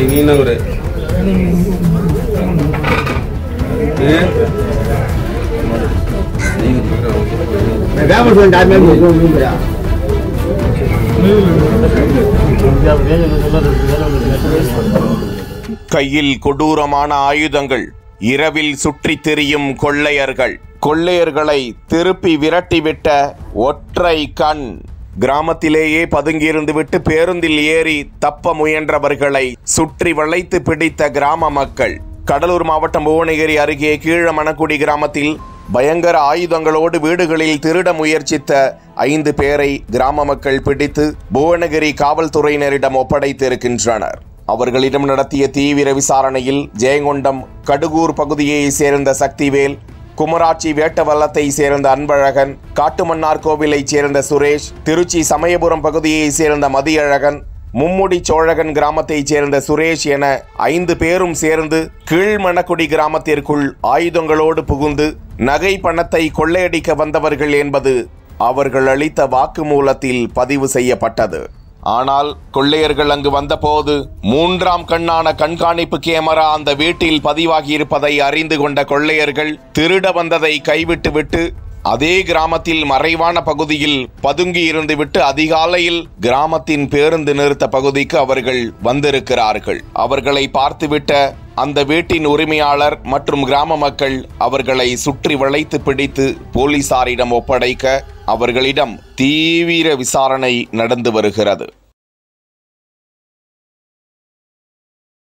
மீனவர் வேம சொல்லி ஆறு மீன் கையில் கொடூரமான ஆயுதங்கள் இரவில் சுற்றித் திரியும் கொள்ளையர்கள் கொள்ளையர்களை திருப்பி விரட்டிவிட்ட ஒற்றை கண் கிராமத்திலேயே பதுங்கியிருந்து விட்டு பேருந்தில் ஏறி தப்ப முயன்றவர்களை சுற்றி வளைத்து பிடித்த கிராம மக்கள் கடலூர் மாவட்டம் புவனகிரி அருகே கீழமணக்குடி கிராமத்தில் பயங்கர ஆயுதங்களோடு வீடுகளில் திருட முயற்சித்த ஐந்து பேரை கிராம மக்கள் பிடித்து புவனகிரி காவல்துறையினரிடம் ஒப்படைத்திருக்கின்றனர் அவர்களிடம் நடத்திய தீவிர விசாரணையில் ஜெயங்கொண்டம் கடுகூர் பகுதியைச் சேர்ந்த சக்திவேல் குமராட்சி வேட்டவல்லத்தை சேர்ந்த அன்பழகன் காட்டுமன்னார் கோவிலைச் சேர்ந்த சுரேஷ் திருச்சி சமயபுரம் பகுதியைச் சேர்ந்த மதியழகன் மும்முடி சோழகன் கிராமத்தைச் சேர்ந்த சுரேஷ் என ஐந்து பேரும் சேர்ந்து கீழ்மணக்குடி கிராமத்திற்குள் ஆயுதங்களோடு புகுந்து நகை பணத்தை கொள்ளையடிக்க வந்தவர்கள் என்பது அவர்கள் அளித்த வாக்குமூலத்தில் பதிவு செய்யப்பட்டது ஆனால் கொள்ளையர்கள் அங்கு வந்தபோது மூன்றாம் கண்ணான கண்காணிப்பு கேமரா அந்த வீட்டில் பதிவாகி இருப்பதை அறிந்து கொண்ட கொள்ளையர்கள் திருட வந்ததை கைவிட்டுவிட்டு அதே கிராமத்தில் மறைவான பகுதியில் பதுங்கி இருந்துவிட்டு அதிகாலையில் கிராமத்தின் பேருந்து நிறுத்த பகுதிக்கு அவர்கள் வந்திருக்கிறார்கள் அவர்களை பார்த்துவிட்ட அந்த வீட்டின் உரிமையாளர் மற்றும் கிராம மக்கள் அவர்களை சுற்றி வளைத்து பிடித்து போலீசாரிடம் ஒப்படைக்க அவர்களிடம் தீவிர விசாரணை நடந்து வருகிறது